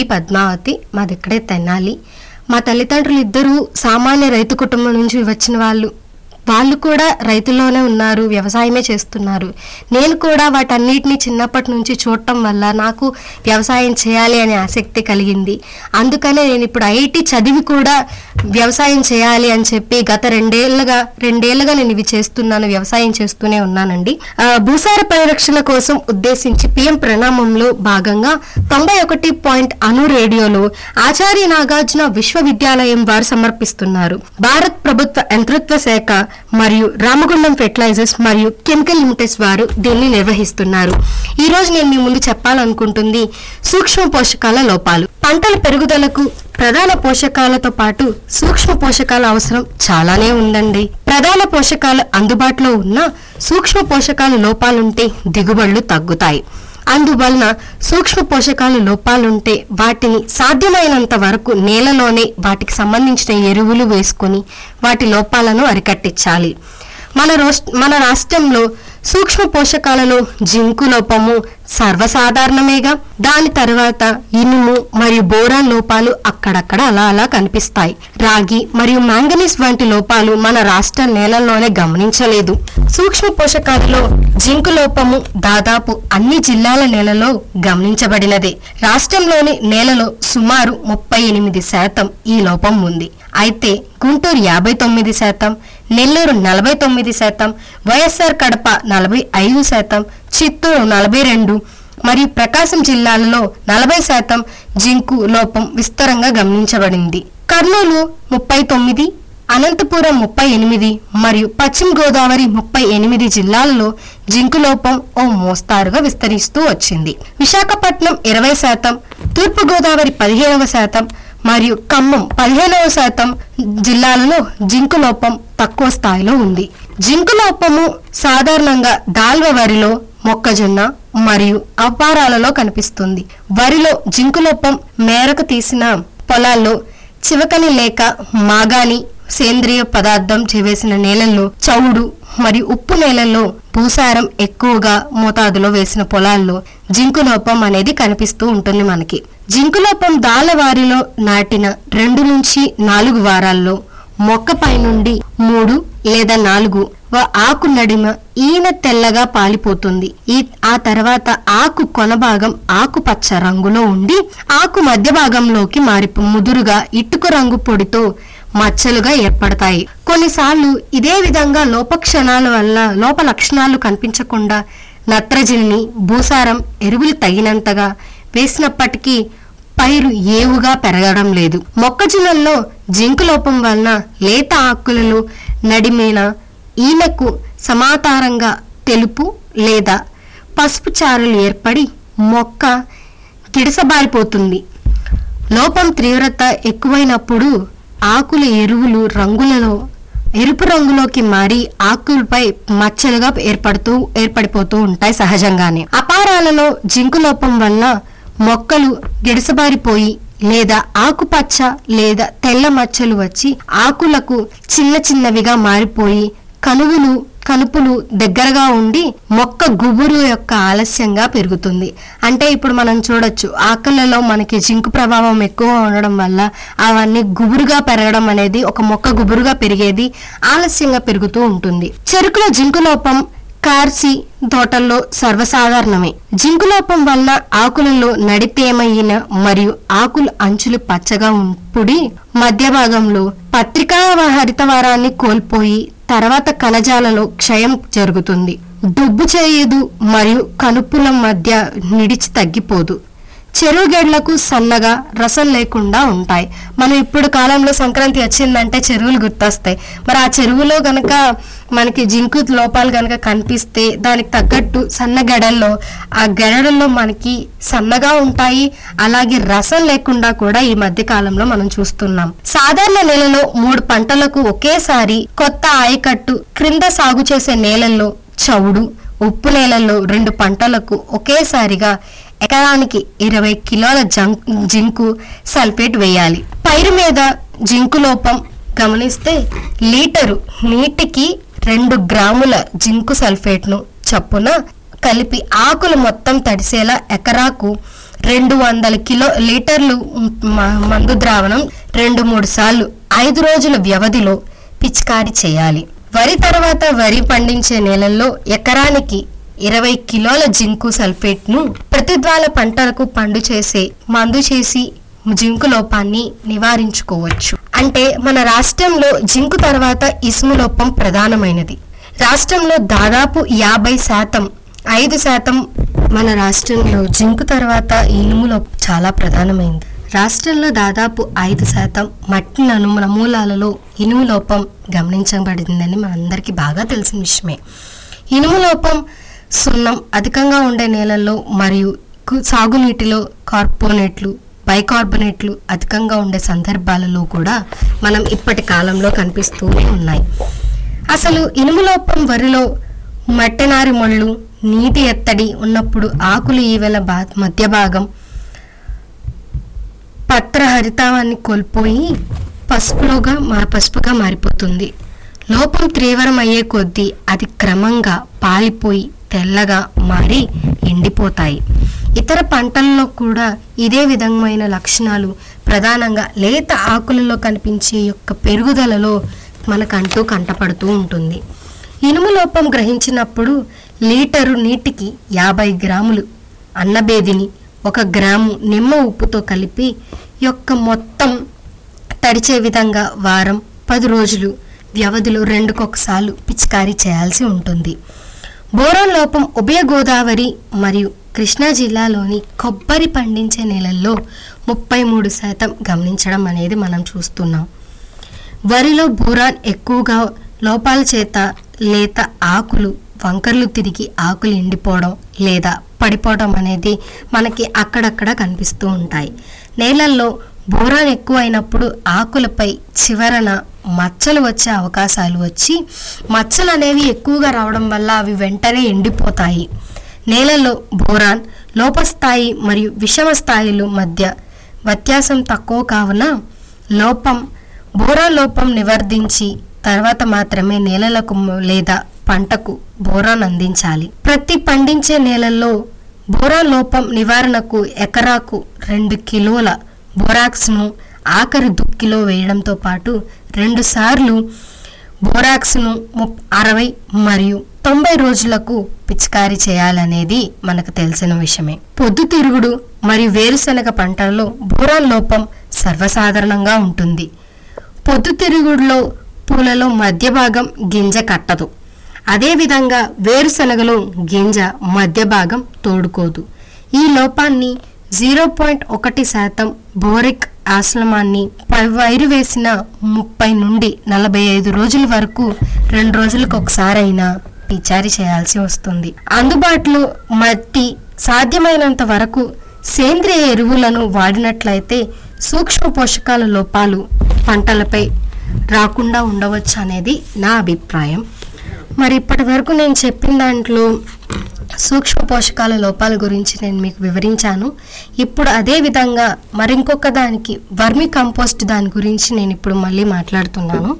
పద్మావతి మాది ఇక్కడే తెనాలి మా తల్లిదండ్రులు ఇద్దరూ సామాన్య రైతు కుటుంబం నుంచి వచ్చిన వాళ్ళు వాళ్ళు కూడా రైతుల్లోనే ఉన్నారు వ్యవసాయమే చేస్తున్నారు నేను కూడా వాటన్నిటిని చిన్నప్పటి నుంచి చూడటం వల్ల నాకు వ్యవసాయం చేయాలి అనే ఆసక్తి కలిగింది అందుకనే నేను ఇప్పుడు ఐఐటి చదివి కూడా వ్యవసాయం చేయాలి అని చెప్పి గత రెండేళ్లుగా రెండేళ్లుగా నేను ఇవి చేస్తున్నాను వ్యవసాయం చేస్తూనే ఉన్నానండి ఆ, భూసార పరిరక్షణ కోసం ఉద్దేశించి పిఎం ప్రణామంలో భాగంగా తొంభై ఒకటి పాయింట్ అను రేడియోలో ఆచార్య నాగార్జున విశ్వవిద్యాలయం వారు సమర్పిస్తున్నారు భారత్ ప్రభుత్వ యంత్రత్వ శాఖ మరియు రామగుండం ఫెర్టిలైజర్స్ మరియు కెమికల్ లిమిటెడ్స్ వారు దీన్ని నిర్వహిస్తున్నారు ఈ రోజు నేను మీ ముందు చెప్పాలనుకుంటుంది సూక్ష్మ పోషకాల లోపాలు పంటల పెరుగుదలకు ప్రధాన పోషకాలతో పాటు సూక్ష్మ పోషకాల అవసరం చాలానే ఉందండి ప్రధాన పోషకాలు అందుబాటులో ఉన్న సూక్ష్మ పోషకాల లోపాలుంటే దిగుబడులు తగ్గుతాయి అందువలన సూక్ష్మ పోషకాల లోపాలుంటే వాటిని సాధ్యమైనంత వరకు నేలలోనే వాటికి సంబంధించిన ఎరువులు వేసుకొని వాటి లోపాలను అరికట్టించాలి మన రోస్ మన రాష్ట్రంలో సూక్ష్మ పోషకాలలో జింకు లోపము సర్వసాధారణమేగా దాని తర్వాత ఇనుము మరియు బోరాన్ లోపాలు అక్కడక్కడ అలా అలా కనిపిస్తాయి రాగి మరియు మ్యాంగనీస్ వంటి లోపాలు మన రాష్ట్ర నేలల్లోనే గమనించలేదు సూక్ష్మ పోషకాలలో జింకు లోపము దాదాపు అన్ని జిల్లాల నేలలో గమనించబడినదే రాష్ట్రంలోని నేలలో సుమారు ముప్పై ఎనిమిది శాతం ఈ లోపం ఉంది అయితే గుంటూరు యాభై తొమ్మిది శాతం నెల్లూరు నలభై తొమ్మిది శాతం వైఎస్ఆర్ కడప నలభై ఐదు శాతం చిత్తూరు నలభై రెండు మరియు ప్రకాశం జిల్లాలలో నలభై శాతం జింకు లోపం విస్తారంగా గమనించబడింది కర్నూలు ముప్పై తొమ్మిది అనంతపురం ముప్పై ఎనిమిది మరియు పశ్చిమ గోదావరి ముప్పై ఎనిమిది జిల్లాలలో జింకు లోపం ఓ మోస్తారుగా విస్తరిస్తూ వచ్చింది విశాఖపట్నం ఇరవై శాతం తూర్పు గోదావరి పదిహేనవ శాతం మరియు ఖమ్మం పదిహేనవ శాతం జిల్లాలలో జింకు లోపం తక్కువ స్థాయిలో ఉంది జింకు లోపము సాధారణంగా దాల్వ వరిలో మొక్కజొన్న మరియు అపారాలలో కనిపిస్తుంది వరిలో జింకు లోపం మేరకు తీసిన పొలాల్లో చివకని లేక మాగాని సేంద్రియ పదార్థం చేవేసిన నేలల్లో చౌడు మరియు ఉప్పు నేలల్లో భూసారం ఎక్కువగా మోతాదులో వేసిన పొలాల్లో జింకు లోపం అనేది కనిపిస్తూ ఉంటుంది మనకి జింకు లోపం దాల వారిలో నాటిన రెండు నుంచి నాలుగు వారాల్లో మొక్క పైనుండి మూడు లేదా నాలుగు వ ఆకు నడిమ ఈన తెల్లగా పాలిపోతుంది ఈ ఆ తర్వాత ఆకు కొన భాగం ఆకుపచ్చ రంగులో ఉండి ఆకు మధ్య భాగంలోకి మారి ముదురుగా ఇటుక రంగు పొడితో మచ్చలుగా ఏర్పడతాయి కొన్నిసార్లు ఇదే విధంగా లోపక్షణాల వల్ల లోప లక్షణాలు కనిపించకుండా నత్రజనిని భూసారం ఎరువులు తగినంతగా వేసినప్పటికీ పైరు ఏవుగా పెరగడం లేదు మొక్కజొన్నల్లో జింకు లోపం వలన లేత ఆకులలో నడిమిన ఈనకు సమాంతరంగా తెలుపు లేదా పసుపు చారలు ఏర్పడి మొక్క గిడసబారిపోతుంది లోపం తీవ్రత ఎక్కువైనప్పుడు ఆకుల ఎరువులు రంగులలో ఎరుపు రంగులోకి మారి ఆకులపై మచ్చలుగా ఏర్పడుతూ ఏర్పడిపోతూ ఉంటాయి సహజంగానే అపారాలలో జింకు లోపం వల్ల మొక్కలు గిడసబారిపోయి లేదా ఆకుపచ్చ లేదా తెల్ల మచ్చలు వచ్చి ఆకులకు చిన్న చిన్నవిగా మారిపోయి కనువులు కనుపులు దగ్గరగా ఉండి మొక్క గుబురు యొక్క ఆలస్యంగా పెరుగుతుంది అంటే ఇప్పుడు మనం చూడొచ్చు ఆకులలో మనకి జింకు ప్రభావం ఎక్కువ ఉండడం వల్ల అవన్నీ గుబురుగా పెరగడం అనేది ఒక మొక్క గుబురుగా పెరిగేది ఆలస్యంగా పెరుగుతూ ఉంటుంది చెరుకులో జింకు లోపం కార్సి తోటల్లో సర్వసాధారణమే జింకు లోపం వలన ఆకులలో నడితేమైన మరియు ఆకుల అంచులు పచ్చగా ఉంపుడి మధ్య భాగంలో పత్రికా హరితవారాన్ని కోల్పోయి తర్వాత కణజాలలో క్షయం జరుగుతుంది దుబ్బు చేయదు మరియు కనుపుల మధ్య నిడిచి తగ్గిపోదు చెరువు గెడ్లకు సన్నగా రసం లేకుండా ఉంటాయి మనం ఇప్పుడు కాలంలో సంక్రాంతి వచ్చిందంటే చెరువులు గుర్తొస్తాయి మరి ఆ చెరువులో గనక మనకి జింకు లోపాలు గనక కనిపిస్తే దానికి తగ్గట్టు సన్న గెడల్లో ఆ గెడల్లో మనకి సన్నగా ఉంటాయి అలాగే రసం లేకుండా కూడా ఈ మధ్య కాలంలో మనం చూస్తున్నాం సాధారణ నేలలో మూడు పంటలకు ఒకేసారి కొత్త ఆయకట్టు క్రింద సాగు చేసే నేలల్లో చౌడు ఉప్పు నేలల్లో రెండు పంటలకు ఒకేసారిగా ఎకరానికి ఇరవై కిలోల జం- జింకు సల్ఫేట్ వేయాలి పైరు మీద జింకు లోపం గమనిస్తే లీటరు నీటికి రెండు గ్రాముల జింకు సల్ఫేట్ను చప్పున కలిపి ఆకులు మొత్తం తడిసేలా ఎకరాకు రెండు వందల కిలో లీటర్లు మ- మందు ద్రావణం రెండు మూడు సార్లు ఐదు రోజుల వ్యవధిలో పిచికారీ చేయాలి వరి తర్వాత వరి పండించే నేలల్లో ఎకరానికి ఇరవై కిలోల జింకు సల్ఫేట్ ను ప్రతిద్వాల పంటలకు పండు చేసే మందు చేసి జింకు లోపాన్ని నివారించుకోవచ్చు అంటే మన రాష్ట్రంలో జింకు తర్వాత ఇసుము లోపం ప్రధానమైనది రాష్ట్రంలో దాదాపు యాభై శాతం ఐదు శాతం మన రాష్ట్రంలో జింకు తర్వాత ఇనుము లోపం చాలా ప్రధానమైంది రాష్ట్రంలో దాదాపు ఐదు శాతం మట్టి నను నమూనాలలో ఇనుము లోపం గమనించబడిందని మనందరికీ బాగా తెలిసిన విషయమే ఇనుము లోపం సున్నం అధికంగా ఉండే నేలల్లో మరియు కు- సాగునీటిలో కార్బోనేట్లు బైకార్బోనేట్లు అధికంగా ఉండే సందర్భాలలో కూడా మనం ఇప్పటి కాలంలో కనిపిస్తూనే ఉన్నాయి అసలు ఇనుము లోపం వరిలో మట్టెనారి మొళ్ళు నీటి ఎత్తడి ఉన్నప్పుడు ఆకులు ఈవెల బా మధ్య భాగం పత్ర హరితావాన్ని కోల్పోయి పసుపులోగా మా పసుపుగా మారిపోతుంది లోపం తీవ్రమయ్యే కొద్దీ అది క్రమంగా పాలిపోయి తెల్లగా మారి ఎండిపోతాయి ఇతర పంటల్లో కూడా ఇదే విధమైన లక్షణాలు ప్రధానంగా లేత ఆకులలో కనిపించే యొక్క పెరుగుదలలో మనకంటూ కంటపడుతూ ఉంటుంది ఇనుము లోపం గ్రహించినప్పుడు లీటరు నీటికి యాభై గ్రాములు అన్నబేదిని ఒక గ్రాము నిమ్మ ఉప్పుతో కలిపి యొక్క మొత్తం తడిచే విధంగా వారం పది రోజులు వ్యవధిలో రెండుకొకసార్లు పిచికారీ చేయాల్సి ఉంటుంది బోరాన్ లోపం ఉభయ గోదావరి మరియు కృష్ణా జిల్లాలోని కొబ్బరి పండించే నేలల్లో ముప్పై మూడు శాతం గమనించడం అనేది మనం చూస్తున్నాం వరిలో బోరాన్ ఎక్కువగా లోపాల చేత లేత ఆకులు వంకర్లు తిరిగి ఆకులు ఎండిపోవడం లేదా పడిపోవడం అనేది మనకి అక్కడక్కడ కనిపిస్తూ ఉంటాయి నేలల్లో బోరాన్ ఎక్కువైనప్పుడు ఆకులపై చివరన మచ్చలు వచ్చే అవకాశాలు వచ్చి మచ్చలు అనేవి ఎక్కువగా రావడం వల్ల అవి వెంటనే ఎండిపోతాయి నేలలో బోరాన్ లోపస్థాయి మరియు విషమ స్థాయిలు మధ్య వ్యత్యాసం తక్కువ కావున లోపం బోరాన్ లోపం నివర్ధించి తర్వాత మాత్రమే నేలలకు మ- లేదా పంటకు బోరాన్ అందించాలి ప్రతి పండించే నేలల్లో బోరాన్ లోపం నివారణకు ఎకరాకు రెండు కిలోల బోరాక్స్ను ఆఖరి దుక్కిలో వేయడంతో పాటు రెండు సార్లు బోరాక్స్ను ముప్ అరవై మరియు తొంభై రోజులకు పిచికారీ చేయాలనేది మనకు తెలిసిన విషయమే పొద్దుతిరుగుడు మరియు వేరుశనగ పంటలలో బోరాన్ లోపం సర్వసాధారణంగా ఉంటుంది పొద్దుతిరుగుడులో పూలలో మధ్య భాగం గింజ కట్టదు అదేవిధంగా వేరుశనగలో గింజ మధ్య భాగం తోడుకోదు ఈ లోపాన్ని జీరో పాయింట్ ఒకటి శాతం బోరిక్ ఆశ్రమాన్ని ప- వైరు వేసిన ముప్పై నుండి నలభై ఐదు రోజుల వరకు రెండు రోజులకు ఒకసారైనా పిచారి చేయాల్సి వస్తుంది అందుబాటులో మట్టి సాధ్యమైనంత వరకు సేంద్రియ ఎరువులను వాడినట్లయితే సూక్ష్మ పోషకాల లోపాలు పంటలపై రాకుండా ఉండవచ్చు అనేది నా అభిప్రాయం మరి ఇప్పటి వరకు నేను చెప్పిన దాంట్లో సూక్ష్మ పోషకాల లోపాల గురించి నేను మీకు వివరించాను ఇప్పుడు అదే విధంగా మరింకొక దానికి వర్మి కంపోస్ట్ దాని గురించి నేను ఇప్పుడు మళ్ళీ మాట్లాడుతున్నాను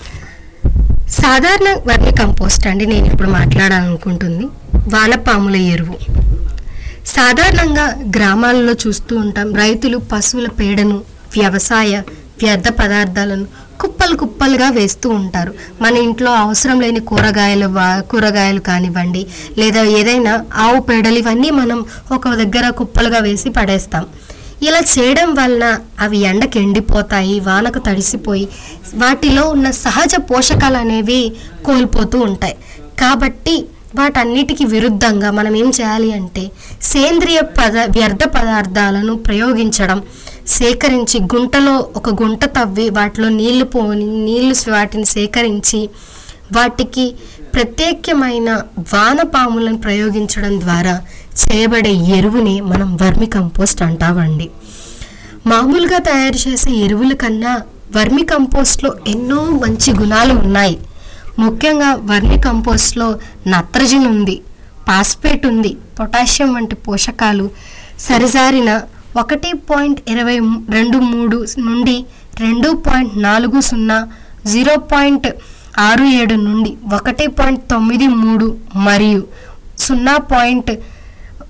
సాధారణ వర్మి కంపోస్ట్ అండి నేను ఇప్పుడు మాట్లాడాలనుకుంటుంది వానపాముల ఎరువు సాధారణంగా గ్రామాలలో చూస్తూ ఉంటాం రైతులు పశువుల పేడను వ్యవసాయ వ్యర్థ పదార్థాలను కుప్పలు కుప్పలుగా వేస్తూ ఉంటారు మన ఇంట్లో అవసరం లేని కూరగాయలు వా- కూరగాయలు కానివ్వండి లేదా ఏదైనా ఆవు పేడలు ఇవన్నీ మనం ఒక దగ్గర కుప్పలుగా వేసి పడేస్తాం ఇలా చేయడం వలన అవి ఎండకు ఎండిపోతాయి వానకు తడిసిపోయి వాటిలో ఉన్న సహజ పోషకాలు అనేవి కోల్పోతూ ఉంటాయి కాబట్టి వాటన్నిటికి విరుద్ధంగా మనం ఏం చేయాలి అంటే సేంద్రియ పద వ్యర్థ పదార్థాలను ప్రయోగించడం సేకరించి గుంటలో ఒక గుంట తవ్వి వాటిలో నీళ్లు పోని నీళ్లు వాటిని సేకరించి వాటికి ప్రత్యేకమైన వానపాములను ప్రయోగించడం ద్వారా చేయబడే ఎరువుని మనం వర్మి కంపోస్ట్ అంటామండి మామూలుగా తయారు చేసే ఎరువుల కన్నా వర్మి కంపోస్ట్లో ఎన్నో మంచి గుణాలు ఉన్నాయి ముఖ్యంగా వర్మి కంపోస్ట్లో నత్రజని ఉంది పాస్పేట్ ఉంది పొటాషియం వంటి పోషకాలు సరిసారిన ఒకటి పాయింట్ ఇరవై రెండు మూడు నుండి రెండు పాయింట్ నాలుగు సున్నా జీరో పాయింట్ ఆరు ఏడు నుండి ఒకటి పాయింట్ తొమ్మిది మూడు మరియు సున్నా పాయింట్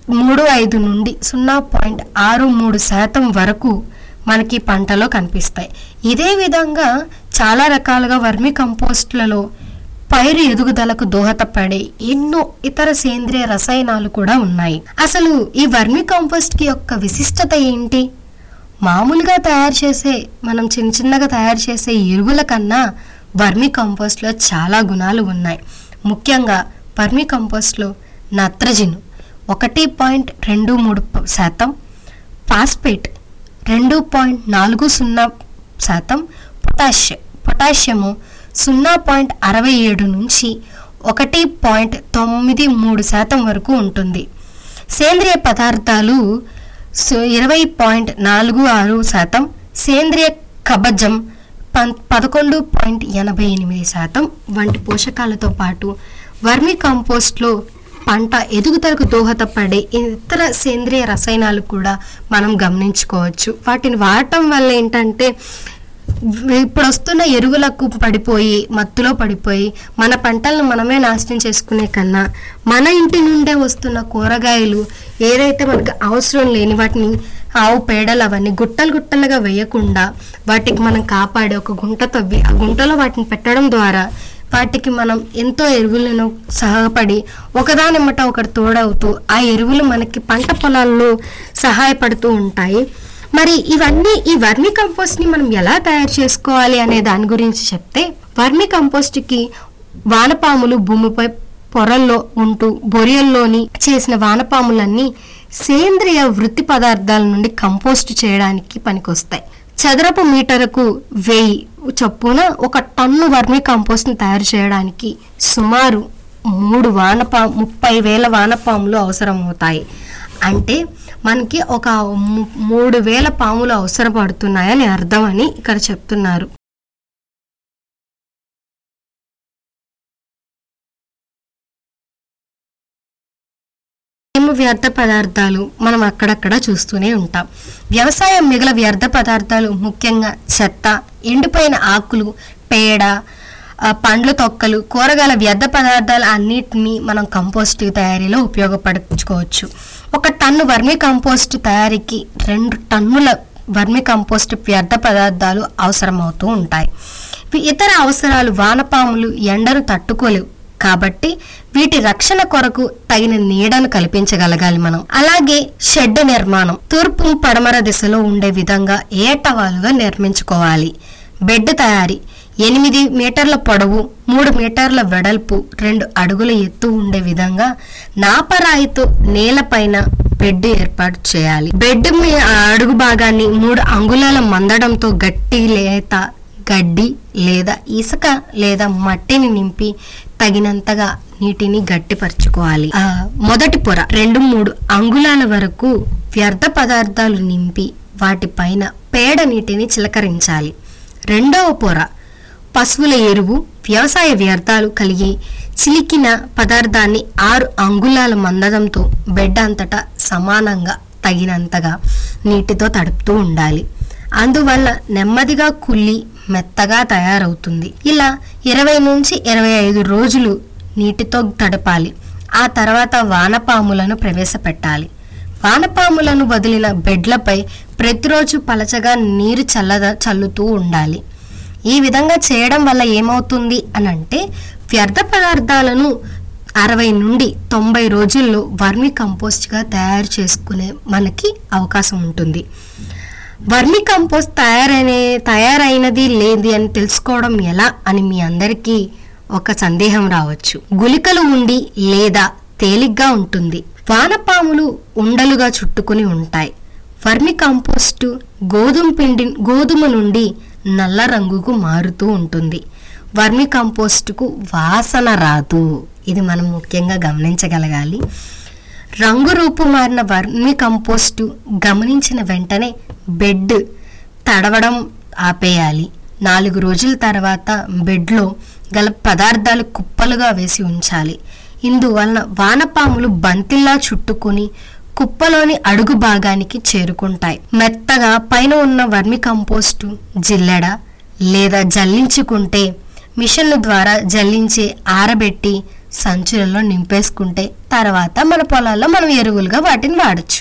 మూడు ఐదు నుండి సున్నా పాయింట్ ఆరు మూడు శాతం వరకు మనకి పంటలో కనిపిస్తాయి ఇదే విధంగా చాలా రకాలుగా వర్మి కంపోస్ట్లలో పైరు ఎదుగుదలకు దోహదపడే ఎన్నో ఇతర సేంద్రియ రసాయనాలు కూడా ఉన్నాయి అసలు ఈ వర్మి కంపోస్ట్ కి యొక్క విశిష్టత ఏంటి మామూలుగా తయారు చేసే మనం చిన్న చిన్నగా తయారు చేసే ఎరువుల కన్నా వర్మి కంపోస్ట్లో చాలా గుణాలు ఉన్నాయి ముఖ్యంగా వర్మి కంపోస్ట్లో నత్రజిను ఒకటి పాయింట్ రెండు మూడు ప- శాతం ఫాస్ఫేట్ రెండు పాయింట్ నాలుగు సున్నా శాతం పొటాషియం పొటాషియము సున్నా పాయింట్ అరవై ఏడు నుంచి ఒకటి పాయింట్ తొమ్మిది మూడు శాతం వరకు ఉంటుంది సేంద్రియ పదార్థాలు సు- ఇరవై పాయింట్ నాలుగు ఆరు శాతం సేంద్రియ కబజం పం పదకొండు పాయింట్ ఎనభై ఎనిమిది శాతం వంటి పోషకాలతో పాటు వర్మి కంపోస్ట్లో పంట ఎదుగుదలకు దోహదపడే ఇతర సేంద్రియ రసాయనాలు కూడా మనం గమనించుకోవచ్చు వాటిని వాడటం వల్ల ఏంటంటే ఇప్పుడు వస్తున్న ఎరువులకు పడిపోయి మత్తులో పడిపోయి మన పంటలను మనమే నాశనం చేసుకునే కన్నా మన ఇంటి నుండే వస్తున్న కూరగాయలు ఏదైతే మనకు అవసరం లేని వాటిని ఆవు పేడలు అవన్నీ గుట్టలు గుట్టలుగా వేయకుండా వాటికి మనం కాపాడి ఒక గుంట తవ్వి ఆ గుంటలో వాటిని పెట్టడం ద్వారా వాటికి మనం ఎంతో ఎరువులను సహాయపడి ఒకదానిమ్మట ఒకటి తోడవుతూ ఆ ఎరువులు మనకి పంట పొలాల్లో సహాయపడుతూ ఉంటాయి మరి ఇవన్నీ ఈ వర్మి కంపోస్ట్ ని మనం ఎలా తయారు చేసుకోవాలి అనే దాని గురించి చెప్తే వర్మి కంపోస్ట్ కి వానపాములు భూమిపై పొరల్లో ఉంటూ బొరియల్లోని చేసిన వానపాములన్నీ సేంద్రియ వృత్తి పదార్థాల నుండి కంపోస్ట్ చేయడానికి పనికొస్తాయి చదరపు మీటరుకు వెయ్యి చొప్పున ఒక టన్ను వర్మి కంపోస్ట్ని తయారు చేయడానికి సుమారు మూడు వానపా ముప్పై వేల వానపాములు అవసరమవుతాయి అంటే మనకి ఒక ము- మూడు వేల పాములు అవసరపడుతున్నాయని అర్థం అని ఇక్కడ చెప్తున్నారు ఏమో వ్యర్థ పదార్థాలు మనం అక్కడక్కడ చూస్తూనే ఉంటాం వ్యవసాయం మిగల వ్యర్థ పదార్థాలు ముఖ్యంగా చెత్త ఎండిపోయిన ఆకులు పేడ ఆ, పండ్ల తొక్కలు కూరగాయల వ్యర్థ పదార్థాలు అన్నిటినీ మనం కంపోస్ట్ తయారీలో ఉపయోగపరచుకోవచ్చు ఒక టన్ను వర్మి కంపోస్ట్ తయారీకి రెండు టన్నుల వర్మి కంపోస్ట్ వ్యర్థ పదార్థాలు అవసరమవుతూ ఉంటాయి ఇవి ఇతర అవసరాలు వానపాములు ఎండను తట్టుకోలేవు కాబట్టి వీటి రక్షణ కొరకు తగిన నీడను కల్పించగలగాలి మనం అలాగే షెడ్ నిర్మాణం తూర్పు పడమర దిశలో ఉండే విధంగా ఏటవాలుగా నిర్మించుకోవాలి బెడ్ తయారీ ఎనిమిది మీటర్ల పొడవు మూడు మీటర్ల వెడల్పు రెండు అడుగుల ఎత్తు ఉండే విధంగా నాపరాయితో నేలపైన బెడ్ ఏర్పాటు చేయాలి బెడ్ మీ అడుగు భాగాన్ని మూడు అంగుళాల మందడంతో గట్టి లేత గడ్డి లేదా ఇసుక లేదా మట్టిని నింపి తగినంతగా నీటిని గట్టిపరచుకోవాలి ఆ, మొదటి పొర రెండు మూడు అంగుళాల వరకు వ్యర్థ పదార్థాలు నింపి వాటిపైన పేడ నీటిని చిలకరించాలి రెండవ పొర పశువుల ఎరువు వ్యవసాయ వ్యర్థాలు కలిగి చిలికిన పదార్థాన్ని ఆరు అంగుళాల మందడంతో బెడ్ అంతటా సమానంగా తగినంతగా నీటితో తడుపుతూ ఉండాలి అందువల్ల నెమ్మదిగా కుళ్ళి మెత్తగా తయారవుతుంది ఇలా ఇరవై నుంచి ఇరవై ఐదు రోజులు నీటితో తడపాలి ఆ తర్వాత వానపాములను ప్రవేశపెట్టాలి వానపాములను వదిలిన బెడ్లపై ప్రతిరోజు పలచగా నీరు చల్లద చల్లుతూ ఉండాలి ఈ విధంగా చేయడం వల్ల ఏమవుతుంది అని అంటే వ్యర్థ పదార్థాలను అరవై నుండి తొంభై రోజుల్లో వర్మి కంపోస్ట్గా తయారు చేసుకునే మనకి అవకాశం ఉంటుంది వర్మి కంపోస్ట్ తయారైన తయారైనది లేది అని తెలుసుకోవడం ఎలా అని మీ అందరికీ ఒక సందేహం రావచ్చు గుళికలు ఉండి లేదా తేలిగ్గా ఉంటుంది వానపాములు ఉండలుగా చుట్టుకుని ఉంటాయి వర్మి కంపోస్టు గోధుమ పిండి గోధుమ నుండి నల్ల రంగుకు మారుతూ ఉంటుంది వర్మి కంపోస్టుకు వాసన రాదు ఇది మనం ముఖ్యంగా గమనించగలగాలి రంగు రూపు మారిన వర్మి కంపోస్టు గమనించిన వెంటనే బెడ్ తడవడం ఆపేయాలి నాలుగు రోజుల తర్వాత బెడ్లో గల పదార్థాలు కుప్పలుగా వేసి ఉంచాలి ఇందువలన వానపాములు బంతిల్లా చుట్టుకొని కుప్పలోని అడుగు భాగానికి చేరుకుంటాయి మెత్తగా పైన ఉన్న వర్మి కంపోస్టు జిల్లెడ లేదా జల్లించుకుంటే మిషన్ల ద్వారా జల్లించి ఆరబెట్టి సంచులలో నింపేసుకుంటే తర్వాత మన పొలాల్లో మనం ఎరువులుగా వాటిని వాడచ్చు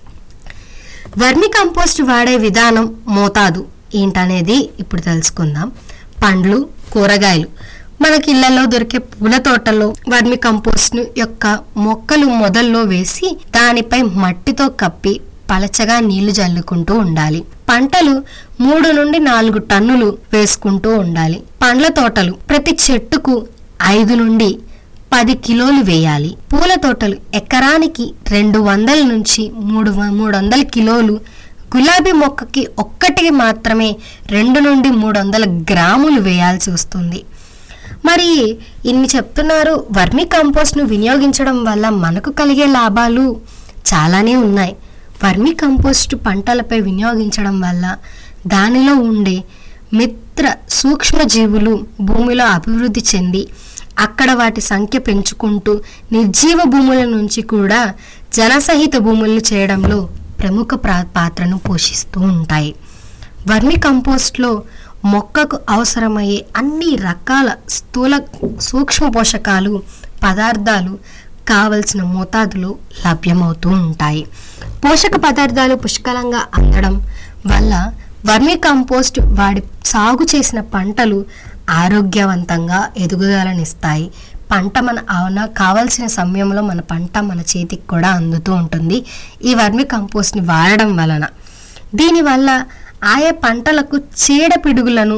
వర్మి కంపోస్ట్ వాడే విధానం మోతాదు ఏంటనేది ఇప్పుడు తెలుసుకుందాం పండ్లు కూరగాయలు మనకి ఇళ్లలో దొరికే పూల తోటలో వర్మి కంపోస్ట్ యొక్క మొక్కలు మొదల్లో వేసి దానిపై మట్టితో కప్పి పలచగా నీళ్లు జల్లుకుంటూ ఉండాలి పంటలు మూడు నుండి నాలుగు టన్నులు వేసుకుంటూ ఉండాలి పండ్ల తోటలు ప్రతి చెట్టుకు ఐదు నుండి పది కిలోలు వేయాలి పూల తోటలు ఎకరానికి రెండు వందల నుంచి మూడు వ- మూడు వందల కిలోలు గులాబీ మొక్కకి ఒక్కటికి మాత్రమే రెండు నుండి మూడు వందల గ్రాములు వేయాల్సి వస్తుంది మరి ఇన్ని చెప్తున్నారు వర్మి కంపోస్ట్ను వినియోగించడం వల్ల మనకు కలిగే లాభాలు చాలానే ఉన్నాయి వర్మి కంపోస్ట్ పంటలపై వినియోగించడం వల్ల దానిలో ఉండే మిత్ర సూక్ష్మజీవులు భూమిలో అభివృద్ధి చెంది అక్కడ వాటి సంఖ్య పెంచుకుంటూ నిర్జీవ భూముల నుంచి కూడా జనసహిత భూములను చేయడంలో ప్రముఖ ప్రా- పాత్రను పోషిస్తూ ఉంటాయి వర్మి కంపోస్ట్లో మొక్కకు అవసరమయ్యే అన్ని రకాల స్థూల సూక్ష్మ పోషకాలు పదార్థాలు కావలసిన మోతాదులో లభ్యమవుతూ ఉంటాయి పోషక పదార్థాలు పుష్కలంగా అందడం వల్ల వర్మి కంపోస్ట్ వాడి సాగు చేసిన పంటలు ఆరోగ్యవంతంగా ఎదుగుదలనిస్తాయి పంట మన అవున కావాల్సిన సమయంలో మన పంట మన చేతికి కూడా అందుతూ ఉంటుంది ఈ వర్మి కంపోస్ట్ని వాడడం వలన దీనివల్ల ఆయా పంటలకు చీడపిడుగులను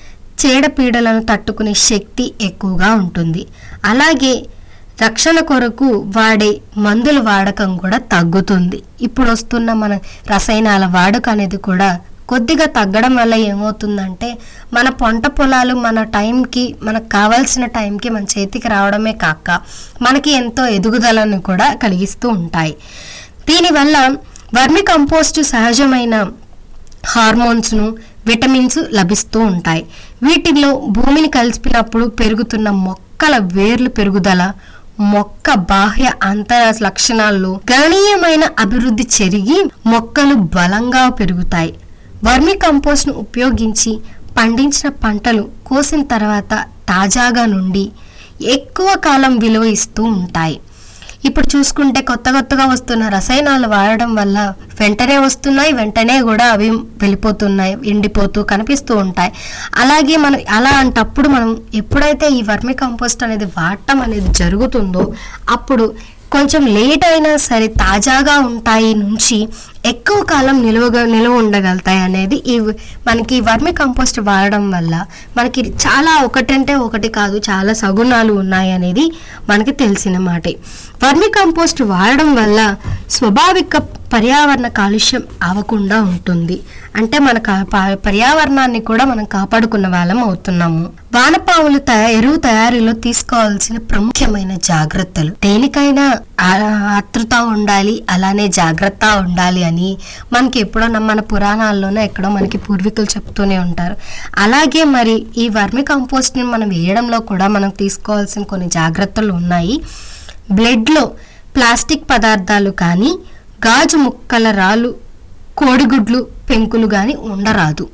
చీడపీడలను తట్టుకునే శక్తి ఎక్కువగా ఉంటుంది అలాగే రక్షణ కొరకు వాడే మందుల వాడకం కూడా తగ్గుతుంది ఇప్పుడు వస్తున్న మన రసాయనాల వాడకం అనేది కూడా కొద్దిగా తగ్గడం వల్ల ఏమవుతుందంటే మన పంట పొలాలు మన టైంకి మనకు కావాల్సిన టైంకి మన చేతికి రావడమే కాక మనకి ఎంతో ఎదుగుదలను కూడా కలిగిస్తూ ఉంటాయి దీనివల్ల వర్మి కంపోస్ట్ సహజమైన హార్మోన్స్ను విటమిన్స్ లభిస్తూ ఉంటాయి వీటిల్లో భూమిని కలిపినప్పుడు పెరుగుతున్న మొక్కల వేర్లు పెరుగుదల మొక్క బాహ్య అంతర లక్షణాల్లో గణనీయమైన అభివృద్ధి చెరిగి మొక్కలు బలంగా పెరుగుతాయి వర్మి కంపోస్ట్ను ఉపయోగించి పండించిన పంటలు కోసిన తర్వాత తాజాగా నుండి ఎక్కువ కాలం విలువ ఇస్తూ ఉంటాయి ఇప్పుడు చూసుకుంటే కొత్త కొత్తగా వస్తున్న రసాయనాలు వాడడం వల్ల వెంటనే వస్తున్నాయి వెంటనే కూడా అవి వెళ్ళిపోతున్నాయి ఎండిపోతూ కనిపిస్తూ ఉంటాయి అలాగే మనం అలా అంటప్పుడు మనం ఎప్పుడైతే ఈ వర్మి కంపోస్ట్ అనేది వాడటం అనేది జరుగుతుందో అప్పుడు కొంచెం లేట్ అయినా సరే తాజాగా ఉంటాయి నుంచి ఎక్కువ కాలం నిలువగా నిలువ ఉండగలుగుతాయి అనేది ఈ మనకి వర్మి కంపోస్ట్ వాడడం వల్ల మనకి చాలా ఒకటంటే ఒకటి కాదు చాలా సగుణాలు ఉన్నాయి అనేది మనకి తెలిసిన మాటే వర్మి కంపోస్ట్ వాడడం వల్ల స్వాభావిక పర్యావరణ కాలుష్యం అవ్వకుండా ఉంటుంది అంటే మన కా- ప- పర్యావరణాన్ని కూడా మనం కాపాడుకున్న వాళ్ళం అవుతున్నాము వానపాములు తయా ఎరువు తయారీలో తీసుకోవాల్సిన ప్రముఖమైన జాగ్రత్తలు దేనికైనా ఆ- ఆతృత ఉండాలి అలానే జాగ్రత్త ఉండాలి అని మనకి ఎప్పుడో నమ్మ- మన పురాణాల్లోనే ఎక్కడో మనకి పూర్వీకులు చెప్తూనే ఉంటారు అలాగే మరి ఈ వర్మి కంపోస్ట్ని మనం వేయడంలో కూడా మనం తీసుకోవాల్సిన కొన్ని జాగ్రత్తలు ఉన్నాయి బ్లడ్లో ప్లాస్టిక్ పదార్థాలు కానీ గాజు ముక్కల రాళ్ళు కోడిగుడ్లు పెంకులు కానీ ఉండరాదు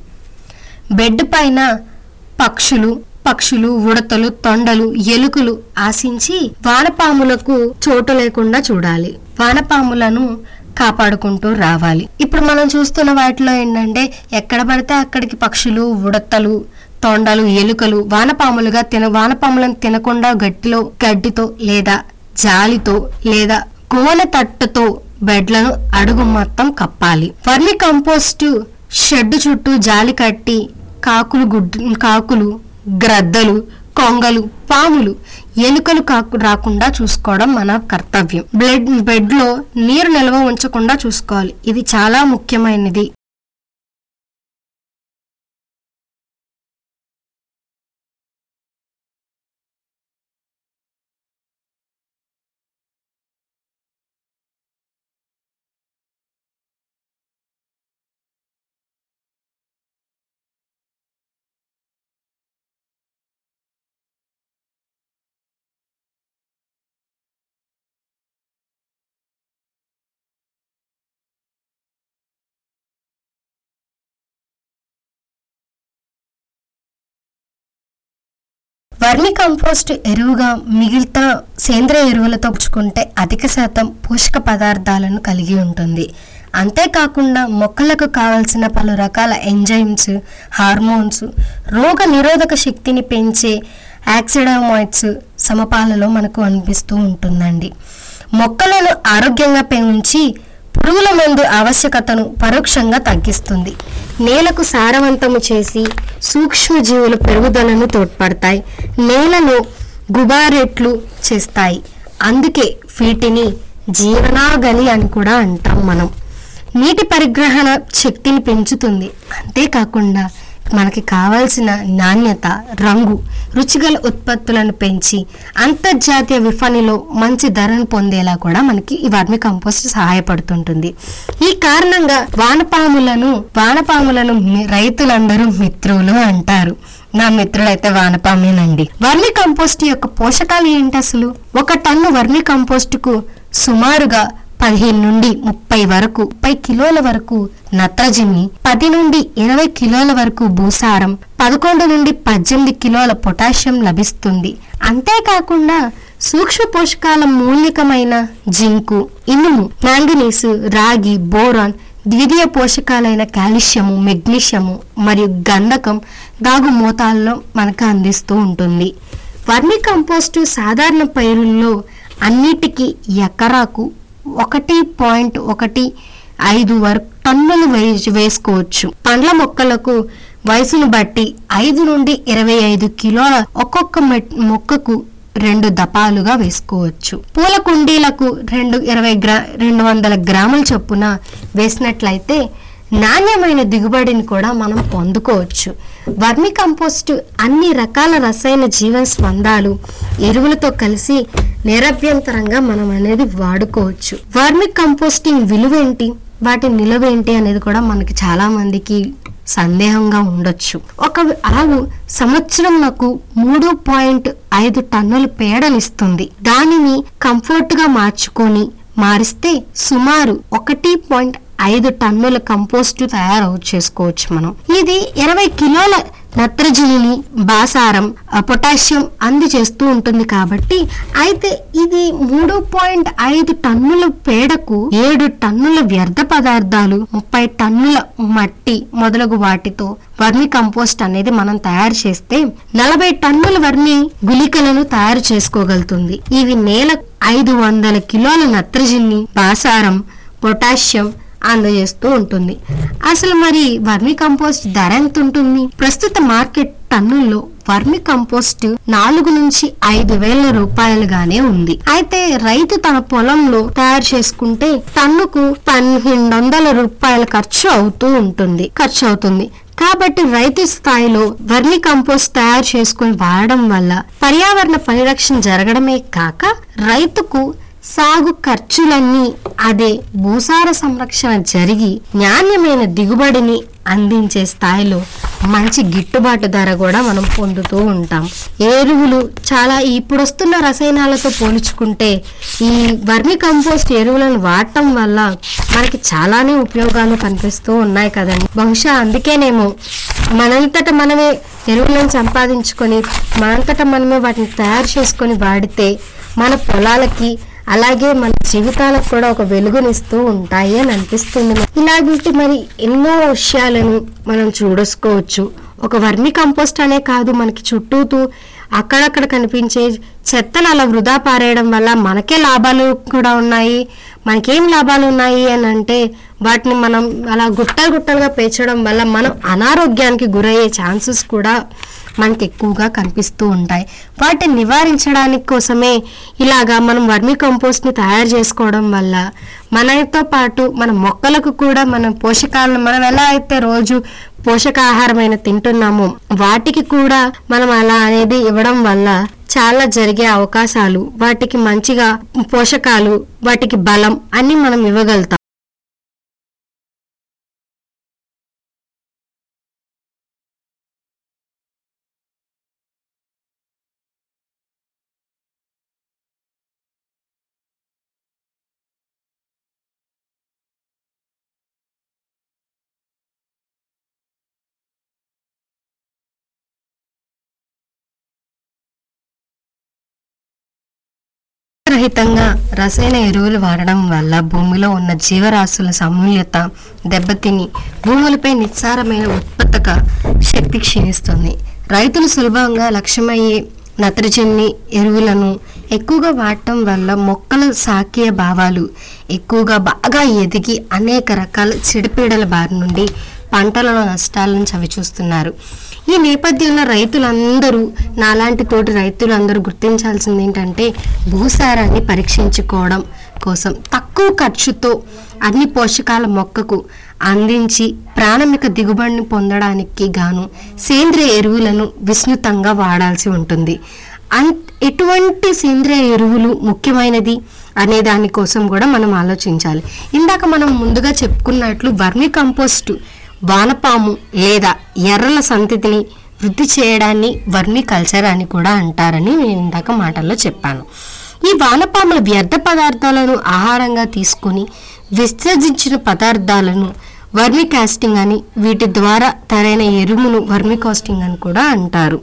బెడ్ పైన పక్షులు పక్షులు ఉడతలు తొండలు ఎలుకలు ఆశించి వానపాములకు చోటు లేకుండా చూడాలి వానపాములను కాపాడుకుంటూ రావాలి ఇప్పుడు మనం చూస్తున్న వాటిలో ఏంటంటే ఎక్కడ పడితే అక్కడికి పక్షులు ఉడతలు తొండలు ఎలుకలు వానపాములుగా తిన వానపాములను తినకుండా గట్టిలో గడ్డితో లేదా జాలితో లేదా గోన తట్టుతో బెడ్లను అడుగు మొత్తం కప్పాలి వర్మి కంపోస్టు షెడ్ చుట్టూ జాలి కట్టి కాకులు గుడ్డు కాకులు గ్రద్దలు కొంగలు పాములు ఎలుకలు కాకు రాకుండా చూసుకోవడం మన కర్తవ్యం బ్లడ్ బెడ్ లో నీరు నిల్వ ఉంచకుండా చూసుకోవాలి ఇది చాలా ముఖ్యమైనది వర్మి కంపోస్ట్ ఎరువుగా మిగతా సేంద్రియ ఎరువులతో పుచ్చుకుంటే అధిక శాతం పోషక పదార్థాలను కలిగి ఉంటుంది అంతేకాకుండా మొక్కలకు కావలసిన పలు రకాల ఎంజైమ్స్ హార్మోన్స్ రోగ నిరోధక శక్తిని పెంచే యాక్సిడోమైట్స్ సమపాలలో మనకు అనిపిస్తూ ఉంటుందండి మొక్కలను ఆరోగ్యంగా పెంచి పురుగుల మందు ఆవశ్యకతను పరోక్షంగా తగ్గిస్తుంది నేలకు సారవంతము చేసి సూక్ష్మజీవుల పెరుగుదలను తోడ్పడతాయి నేలను గుబారెట్లు చేస్తాయి అందుకే వీటిని జీవనాగలి అని కూడా అంటాం మనం నీటి పరిగ్రహణ శక్తిని పెంచుతుంది అంతేకాకుండా మనకి కావాల్సిన నాణ్యత రంగు రుచిగల ఉత్పత్తులను పెంచి అంతర్జాతీయ విపణిలో మంచి ధరను పొందేలా కూడా మనకి ఈ వర్మి కంపోస్ట్ సహాయపడుతుంటుంది ఈ కారణంగా వానపాములను వానపాములను మి- రైతులందరూ మిత్రులు అంటారు నా మిత్రుడైతే వానపామేనండి వర్మి కంపోస్ట్ యొక్క పోషకాలు ఏంటి అసలు ఒక టన్ను వర్మి కంపోస్ట్ కు సుమారుగా పదిహేను నుండి ముప్పై వరకు ముప్పై కిలోల వరకు నత్రజని పది నుండి ఇరవై కిలోల వరకు భూసారం పదకొండు నుండి పద్దెనిమిది కిలోల పొటాషియం లభిస్తుంది అంతేకాకుండా సూక్ష్మ పోషకాల మూలికమైన జింకు ఇనుము మాంగనీసు రాగి బోరాన్ ద్వితీయ పోషకాలైన కాల్షియము మెగ్నీషియము మరియు గంధకం దాగు మోతాల్లో మనకు అందిస్తూ ఉంటుంది వర్మి కంపోస్టు సాధారణ పైరుల్లో అన్నిటికీ ఎకరాకు ఒకటి పాయింట్ ఒకటి ఐదు వరకు టన్నులు వేసి వేసుకోవచ్చు పండ్ల మొక్కలకు వయసును బట్టి ఐదు నుండి ఇరవై ఐదు కిలోల ఒక్కొక్క మెట్- మొక్కకు రెండు దపాలుగా వేసుకోవచ్చు పూల కుండీలకు రెండు ఇరవై గ్రా రెండు వందల గ్రాముల చొప్పున వేసినట్లయితే నాణ్యమైన దిగుబడిని కూడా మనం పొందుకోవచ్చు వర్మి కంపోస్ట్ అన్ని రకాల రసాయన జీవన స్పందాలు ఎరువులతో కలిసి నిరభ్యంతరంగా మనం అనేది వాడుకోవచ్చు వర్మి కంపోస్టింగ్ విలువేంటి వాటి నిలువేంటి అనేది కూడా మనకి చాలా మందికి సందేహంగా ఉండొచ్చు ఒక ఆవు సంవత్సరం నాకు మూడు పాయింట్ ఐదు టన్నుల పేడనిస్తుంది దానిని కంఫర్ట్ గా మార్చుకొని మారిస్తే సుమారు ఒకటి పాయింట్ ఐదు టన్నుల కంపోస్ట్ తయారు చేసుకోవచ్చు మనం ఇది ఇరవై కిలోల నత్రజనిని బాసారం ఆ, పొటాషియం అందజేస్తూ ఉంటుంది కాబట్టి అయితే ఇది మూడు పాయింట్ ఐదు టన్నుల పేడకు ఏడు టన్నుల వ్యర్థ పదార్థాలు ముప్పై టన్నుల మట్టి మొదలగు వాటితో వర్మి కంపోస్ట్ అనేది మనం తయారు చేస్తే నలభై టన్నుల వర్మి గుళికలను తయారు చేసుకోగలుగుతుంది ఇవి నేల ఐదు వందల కిలోల నత్రజని బాసారం పొటాషియం అందజేస్తూ ఉంటుంది అసలు మరి వర్మి కంపోస్ట్ ధర ఎంత ఉంటుంది ప్రస్తుత మార్కెట్ టన్నుల్లో వర్మి కంపోస్ట్ నాలుగు నుంచి ఐదు వేల రూపాయలుగానే ఉంది అయితే రైతు తన పొలంలో తయారు చేసుకుంటే టన్నుకు పన్నెండు వందల రూపాయల ఖర్చు అవుతూ ఉంటుంది ఖర్చు అవుతుంది కాబట్టి రైతు స్థాయిలో వర్మి కంపోస్ట్ తయారు చేసుకుని వాడడం వల్ల పర్యావరణ పరిరక్షణ జరగడమే కాక రైతుకు సాగు ఖర్చులన్నీ అదే భూసార సంరక్షణ జరిగి నాణ్యమైన దిగుబడిని అందించే స్థాయిలో మంచి గిట్టుబాటు ధర కూడా మనం పొందుతూ ఉంటాం ఎరువులు చాలా ఇప్పుడు వస్తున్న రసాయనాలతో పోల్చుకుంటే ఈ వర్మి కంపోస్ట్ ఎరువులను వాడటం వల్ల మనకి చాలానే ఉపయోగాలు కనిపిస్తూ ఉన్నాయి కదండి బహుశా అందుకేనేమో మనంతట మనమే ఎరువులను సంపాదించుకొని మనంతట మనమే వాటిని తయారు చేసుకొని వాడితే మన పొలాలకి అలాగే మన జీవితాలకు కూడా ఒక వెలుగునిస్తూ ఉంటాయి అని అనిపిస్తుంది ఇలాంటి మరి ఎన్నో విషయాలను మనం చూడసుకోవచ్చు ఒక వర్మి కంపోస్ట్ అనే కాదు మనకి చుట్టూతూ అక్కడక్కడ కనిపించే చెత్తను అలా వృధా పారేయడం వల్ల మనకే లాభాలు కూడా ఉన్నాయి మనకేం లాభాలు ఉన్నాయి అని అంటే వాటిని మనం అలా గుట్టలు గుట్టలుగా పేర్చడం వల్ల మనం అనారోగ్యానికి గురయ్యే ఛాన్సెస్ కూడా మనకి ఎక్కువగా కనిపిస్తూ ఉంటాయి వాటిని నివారించడానికి కోసమే ఇలాగా మనం వర్మి కంపోస్ట్ని తయారు చేసుకోవడం వల్ల మనతో పాటు మన మొక్కలకు కూడా మన పోషకాలను మనం ఎలా అయితే రోజు పోషకాహారమైన తింటున్నామో వాటికి కూడా మనం అలా అనేది ఇవ్వడం వల్ల చాలా జరిగే అవకాశాలు వాటికి మంచిగా పోషకాలు వాటికి బలం అన్ని మనం ఇవ్వగలుగుతాం రహితంగా రసాయన ఎరువులు వాడడం వల్ల భూమిలో ఉన్న జీవరాశుల సమూల్యత దెబ్బతిని భూములపై నిస్సారమైన ఉత్పత్తక శక్తి క్షీణిస్తుంది రైతులు సులభంగా లక్ష్యమయ్యే నత్రజని ఎరువులను ఎక్కువగా వాడటం వల్ల మొక్కల సాకీయ భావాలు ఎక్కువగా బాగా ఎదిగి అనేక రకాల చెడుపీడల బారి నుండి పంటలలో నష్టాలను చవిచూస్తున్నారు ఈ నేపథ్యంలో రైతులందరూ నాలాంటి తోటి రైతులందరూ గుర్తించాల్సింది ఏంటంటే భూసారాన్ని పరీక్షించుకోవడం కోసం తక్కువ ఖర్చుతో అన్ని పోషకాల మొక్కకు అందించి ప్రాథమిక దిగుబడిని పొందడానికి గాను సేంద్రియ ఎరువులను విస్తృతంగా వాడాల్సి ఉంటుంది అన్ ఎటువంటి సేంద్రియ ఎరువులు ముఖ్యమైనది అనే దానికోసం కూడా మనం ఆలోచించాలి ఇందాక మనం ముందుగా చెప్పుకున్నట్లు వర్మి కంపోస్టు వానపాము లేదా ఎర్రల సంతతిని వృద్ధి చేయడాన్ని వర్మి కల్చర్ అని కూడా అంటారని నేను ఇందాక మాటల్లో చెప్పాను ఈ వానపాముల వ్యర్థ పదార్థాలను ఆహారంగా తీసుకొని విసర్జించిన పదార్థాలను వర్మి కాస్టింగ్ అని వీటి ద్వారా తరైన ఎరువును వర్మి కాస్టింగ్ అని కూడా అంటారు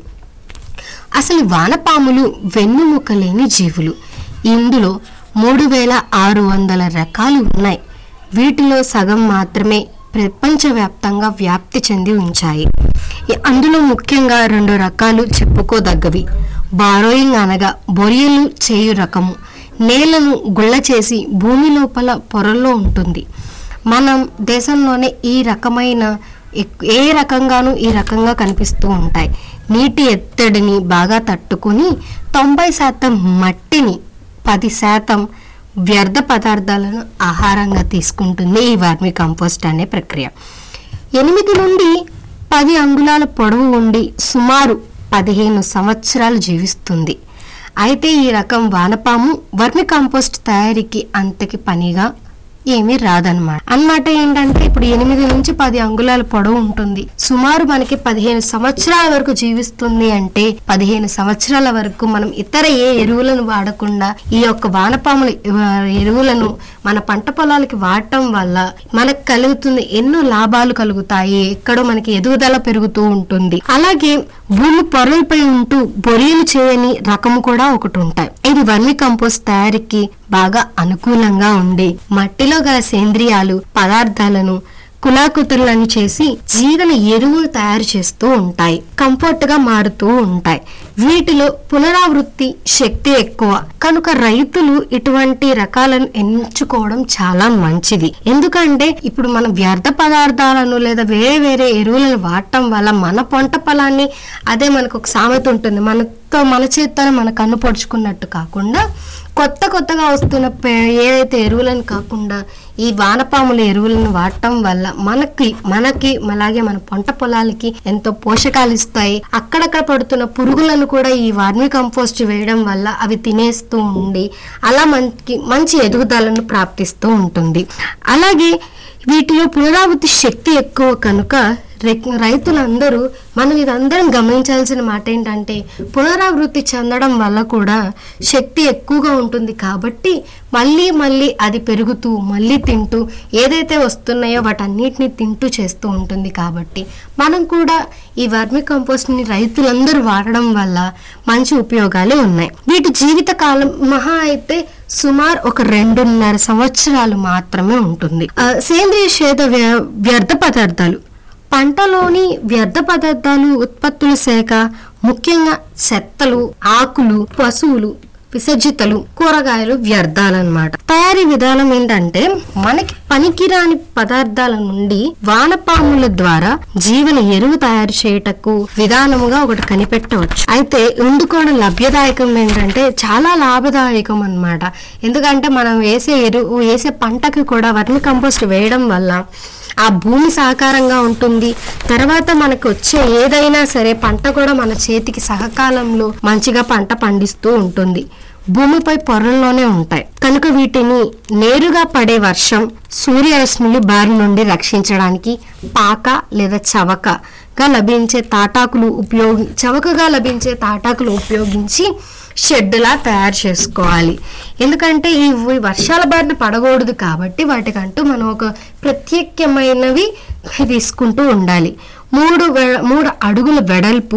అసలు వానపాములు వెన్నుముక లేని జీవులు ఇందులో మూడు వేల ఆరు వందల రకాలు ఉన్నాయి వీటిలో సగం మాత్రమే ప్రపంచవ్యాప్తంగా వ్యాప్తి చెంది ఉంచాయి ఈ- అందులో ముఖ్యంగా రెండు రకాలు చెప్పుకోదగ్గవి బారోయింగ్ అనగా బొరియలు చేయు రకము నేలను గుళ్ళ చేసి భూమి లోపల పొరల్లో ఉంటుంది మనం దేశంలోనే ఈ రకమైన ఎక్- ఏ రకంగానూ ఈ రకంగా కనిపిస్తూ ఉంటాయి నీటి ఎత్తడిని బాగా తట్టుకుని తొంభై శాతం మట్టిని పది శాతం వ్యర్థ పదార్థాలను ఆహారంగా తీసుకుంటుంది ఈ వర్మి కంపోస్ట్ అనే ప్రక్రియ ఎనిమిది నుండి పది అంగుళాల పొడవు ఉండి సుమారు పదిహేను సంవత్సరాలు జీవిస్తుంది అయితే ఈ రకం వానపాము వర్మి కంపోస్ట్ తయారీకి అంతకి పనిగా ఏమీ రాదనమాట అన్నమాట ఏంటంటే ఇప్పుడు ఎనిమిది నుంచి పది అంగుళాల పొడవు ఉంటుంది సుమారు మనకి పదిహేను సంవత్సరాల వరకు జీవిస్తుంది అంటే పదిహేను సంవత్సరాల వరకు మనం ఇతర ఏ ఎరువులను వాడకుండా ఈ యొక్క వానపాముల ఆ, ఎరువులను మన పంట పొలాలకి వాడటం వల్ల మనకు కలుగుతుంది ఎన్నో లాభాలు కలుగుతాయి ఎక్కడో మనకి ఎదుగుదల పెరుగుతూ ఉంటుంది అలాగే భూమి పొరలపై ఉంటూ బొరియలు చేయని రకము కూడా ఒకటి ఉంటాయి ఇది వర్మి కంపోస్ట్ తయారీకి బాగా అనుకూలంగా ఉండి మట్టిలో గల సేంద్రియాలు పదార్థాలను కులాకుతులను చేసి జీవన ఎరువులు తయారు చేస్తూ ఉంటాయి కంఫర్ట్ గా మారుతూ ఉంటాయి వీటిలో పునరావృత్తి శక్తి ఎక్కువ కనుక రైతులు ఇటువంటి రకాలను ఎంచుకోవడం చాలా మంచిది ఎందుకంటే ఇప్పుడు మన వ్యర్థ పదార్థాలను లేదా వేరే వేరే ఎరువులను వాడటం వల్ల మన పంట పొలాన్ని అదే మనకు ఒక సామెత ఉంటుంది మనతో మన చేత్తోనే మన కన్ను పొడుచుకున్నట్టు కాకుండా కొత్త కొత్తగా వస్తున్న పే- ఏదైతే ఎరువులను కాకుండా ఈ వానపాముల ఎరువులను వాడటం వల్ల మనకి మనకి అలాగే మన పంట పొలాలకి ఎంతో పోషకాలు ఇస్తాయి అక్కడక్కడ పడుతున్న పురుగులను కూడా ఈ వర్మి కంపోస్ట్ వేయడం వల్ల అవి తినేస్తూ ఉండి అలా మనకి మంచి ఎదుగుదలను ప్రాప్తిస్తూ ఉంటుంది అలాగే వీటిలో పునరావృత్తి శక్తి ఎక్కువ కనుక రెక్- రైతులందరూ మనం ఇదందరం గమనించాల్సిన మాట ఏంటంటే పునరావృత్తి చెందడం వల్ల కూడా శక్తి ఎక్కువగా ఉంటుంది కాబట్టి మళ్ళీ మళ్ళీ అది పెరుగుతూ మళ్ళీ తింటూ ఏదైతే వస్తున్నాయో వాటన్నిటిని తింటూ చేస్తూ ఉంటుంది కాబట్టి మనం కూడా ఈ వర్మి కంపోస్ట్ని రైతులందరూ వాడడం వల్ల మంచి ఉపయోగాలే ఉన్నాయి వీటి జీవిత కాలం మహా అయితే సుమారు ఒక రెండున్నర సంవత్సరాలు మాత్రమే ఉంటుంది ఆ, సేంద్రియ షేద వ్య- వ్యర్థ పదార్థాలు పంటలోని వ్యర్థ పదార్థాలు ఉత్పత్తుల శాఖ ముఖ్యంగా చెత్తలు ఆకులు పశువులు విసర్జితలు కూరగాయలు వ్యర్థాలన్నమాట తయారీ విధానం ఏంటంటే మనకి పనికిరాని పదార్థాల నుండి వానపాముల ద్వారా జీవన ఎరువు తయారు చేయటకు విధానముగా ఒకటి కనిపెట్టవచ్చు అయితే వండుకోవడం లభ్యదాయకం ఏంటంటే చాలా లాభదాయకం అన్నమాట ఎందుకంటే మనం వేసే ఎరువు వేసే పంటకి కూడా వర్మి కంపోస్ట్ వేయడం వల్ల ఆ భూమి సహకారంగా ఉంటుంది తర్వాత మనకు వచ్చే ఏదైనా సరే పంట కూడా మన చేతికి సహకాలంలో మంచిగా పంట పండిస్తూ ఉంటుంది భూమిపై పొరల్లోనే ఉంటాయి కనుక వీటిని నేరుగా పడే వర్షం సూర్యరశ్మిలు బారి నుండి రక్షించడానికి పాక లేదా చవకగా లభించే తాటాకులు ఉపయోగి చవకగా లభించే తాటాకులు ఉపయోగించి షెడ్డులా తయారు చేసుకోవాలి ఎందుకంటే ఈ ఈ వర్షాల బారిన పడకూడదు కాబట్టి వాటికంటూ మనం ఒక ప్రత్యేకమైనవి తీసుకుంటూ ఉండాలి మూడు వె- మూడు అడుగుల వెడల్పు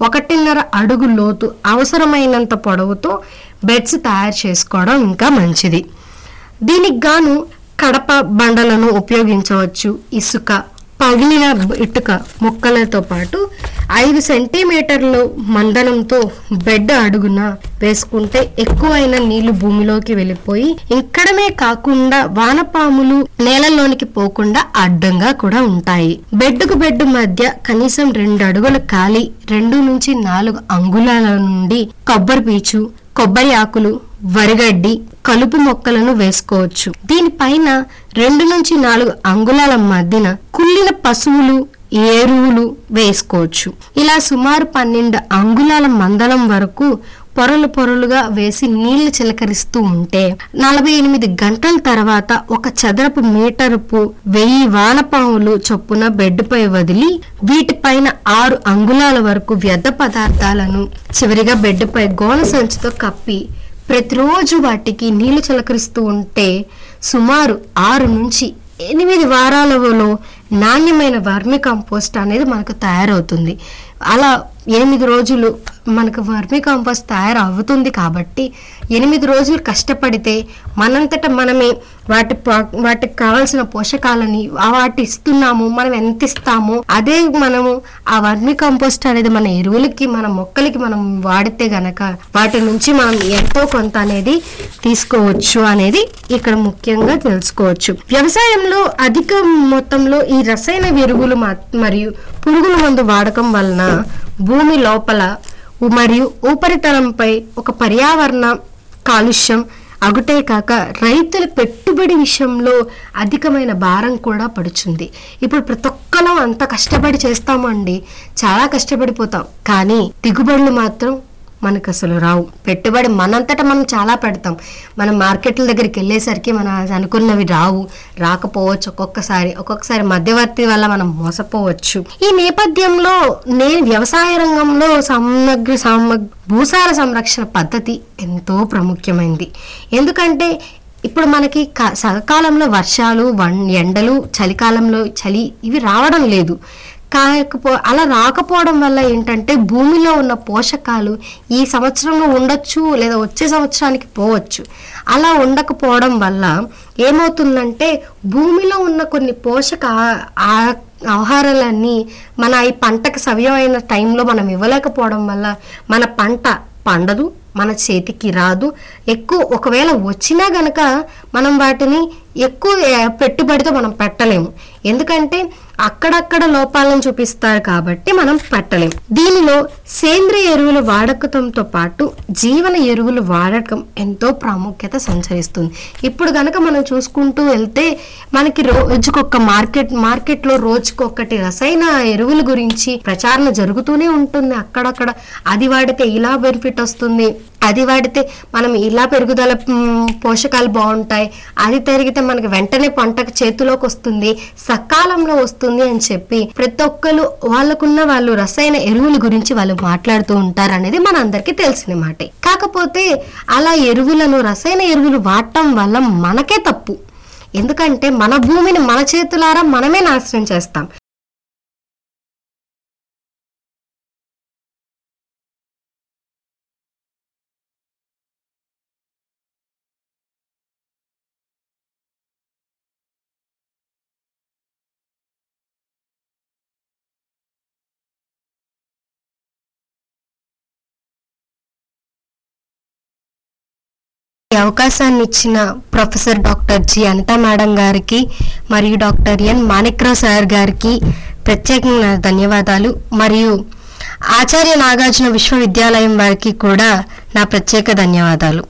ఒకటిన్నర అడుగు లోతు అవసరమైనంత పొడవుతో బెడ్స్ తయారు చేసుకోవడం ఇంకా మంచిది దీనికి గాను కడప బండలను ఉపయోగించవచ్చు ఇసుక పగిలిన ఇటుక ముక్కలతో పాటు ఐదు సెంటీమీటర్లు మందనంతో బెడ్ అడుగున వేసుకుంటే ఎక్కువైన నీళ్లు భూమిలోకి వెళ్ళిపోయి ఇక్కడమే కాకుండా వానపాములు నేలలోనికి పోకుండా అడ్డంగా కూడా ఉంటాయి బెడ్కు బెడ్ మధ్య కనీసం రెండు అడుగుల ఖాళీ రెండు నుంచి నాలుగు అంగుళాల నుండి కొబ్బరి పీచు కొబ్బరి ఆకులు వరిగడ్డి కలుపు మొక్కలను వేసుకోవచ్చు దీనిపైన రెండు నుంచి నాలుగు అంగుళాల మధ్యన కుళ్ళిన పశువులు ఎరువులు వేసుకోవచ్చు ఇలా సుమారు పన్నెండు అంగుళాల మందలం వరకు పొరలు పొరలుగా వేసి నీళ్లు చిలకరిస్తూ ఉంటే నలభై ఎనిమిది గంటల తర్వాత ఒక చదరపు మీటరుపు వెయ్యి వానపాములు చొప్పున బెడ్పై వదిలి వీటిపైన ఆరు అంగుళాల వరకు వ్యర్థ పదార్థాలను చివరిగా బెడ్పై గోన సంచితో కప్పి ప్రతిరోజు వాటికి నీళ్లు చిలకరిస్తూ ఉంటే సుమారు ఆరు నుంచి ఎనిమిది వారాలలో నాణ్యమైన వర్మి కంపోస్ట్ అనేది మనకు తయారవుతుంది అలా ఎనిమిది రోజులు మనకు వర్మి కంపోస్ట్ తయారు అవుతుంది కాబట్టి ఎనిమిది రోజులు కష్టపడితే మనంతట మనమే వాటి పా- వాటికి కావాల్సిన పోషకాలని ఆ వాటి ఇస్తున్నాము మనం ఎంత ఇస్తామో అదే మనము ఆ వర్మి కంపోస్ట్ అనేది మన ఎరువులకి మన మొక్కలకి మనం వాడితే గనక వాటి నుంచి మనం ఎంతో కొంత అనేది తీసుకోవచ్చు అనేది ఇక్కడ ముఖ్యంగా తెలుసుకోవచ్చు వ్యవసాయంలో అధిక మొత్తంలో ఈ రసాయన ఎరువులు మా- మరియు పురుగుల మందు వాడకం వలన భూమి లోపల ఉ- మరియు ఉపరితలంపై ఒక పర్యావరణ కాలుష్యం అగుటే కాక రైతుల పెట్టుబడి విషయంలో అధికమైన భారం కూడా పడుతుంది ఇప్పుడు ప్రతి ఒక్కరం అంత కష్టపడి చేస్తామండి చాలా కష్టపడిపోతాం కానీ దిగుబడులు మాత్రం మనకు అసలు రావు పెట్టుబడి మనంతటా మనం చాలా పెడతాం మనం మార్కెట్ల దగ్గరికి వెళ్ళేసరికి మనం అనుకున్నవి రావు రాకపోవచ్చు ఒక్కొక్కసారి ఒక్కొక్కసారి మధ్యవర్తి వల్ల మనం మోసపోవచ్చు ఈ నేపథ్యంలో నేను వ్యవసాయ రంగంలో సమగ్ర సమగ్ భూసార సంరక్షణ పద్ధతి ఎంతో ప్రాముఖ్యమైనది ఎందుకంటే ఇప్పుడు మనకి క- సకాలంలో వర్షాలు వన్ ఎండలు చలికాలంలో చలి ఇవి రావడం లేదు కాకపో అలా రాకపోవడం వల్ల ఏంటంటే భూమిలో ఉన్న పోషకాలు ఈ సంవత్సరంలో ఉండొచ్చు లేదా వచ్చే సంవత్సరానికి పోవచ్చు అలా ఉండకపోవడం వల్ల ఏమవుతుందంటే భూమిలో ఉన్న కొన్ని పోషక ఆ- ఆ- ఆహారాలన్నీ మన ఈ పంటకు సవ్యమైన టైంలో మనం ఇవ్వలేకపోవడం వల్ల మన పంట పండదు మన చేతికి రాదు ఎక్కువ ఒకవేళ వచ్చినా గనక మనం వాటిని ఎక్కువ ఏ, పెట్టుబడితో మనం పెట్టలేము ఎందుకంటే అక్కడక్కడ లోపాలను చూపిస్తారు కాబట్టి మనం పెట్టలేం దీనిలో సేంద్రియ ఎరువుల వాడకంతో పాటు జీవన ఎరువులు వాడకం ఎంతో ప్రాముఖ్యత సంచరిస్తుంది ఇప్పుడు గనక మనం చూసుకుంటూ వెళ్తే మనకి రోజుకొక మార్కెట్ మార్కెట్లో రోజుకొకటి రసాయన ఎరువుల గురించి ప్రచారణ జరుగుతూనే ఉంటుంది అక్కడక్కడ అది వాడితే ఇలా బెనిఫిట్ వస్తుంది అది వాడితే మనం ఇలా పెరుగుదల మ్, పోషకాలు బాగుంటాయి అది తిరిగితే మనకి వెంటనే పంటకు చేతిలోకి వస్తుంది సకాలంలో వస్తుంది అని చెప్పి ప్రతి ఒక్కరు వాళ్ళకున్న వాళ్ళు రసాయన ఎరువుల గురించి వాళ్ళు మాట్లాడుతూ ఉంటారు అనేది మన అందరికీ తెలిసిన మాటే కాకపోతే అలా ఎరువులను రసాయన ఎరువులు వాడటం వల్ల మనకే తప్పు ఎందుకంటే మన భూమిని మన చేతులారా మనమే నాశనం చేస్తాం ఈ అవకాశాన్ని ఇచ్చిన professor doctor G Anitha madam గారికి మరియు డాక్టర్ ఎన్ మాణిక్రావు సార్ గారికి ప్రత్యేకంగా ధన్యవాదాలు మరియు ఆచార్య నాగార్జున విశ్వవిద్యాలయం వారికి కూడా నా ప్రత్యేక ధన్యవాదాలు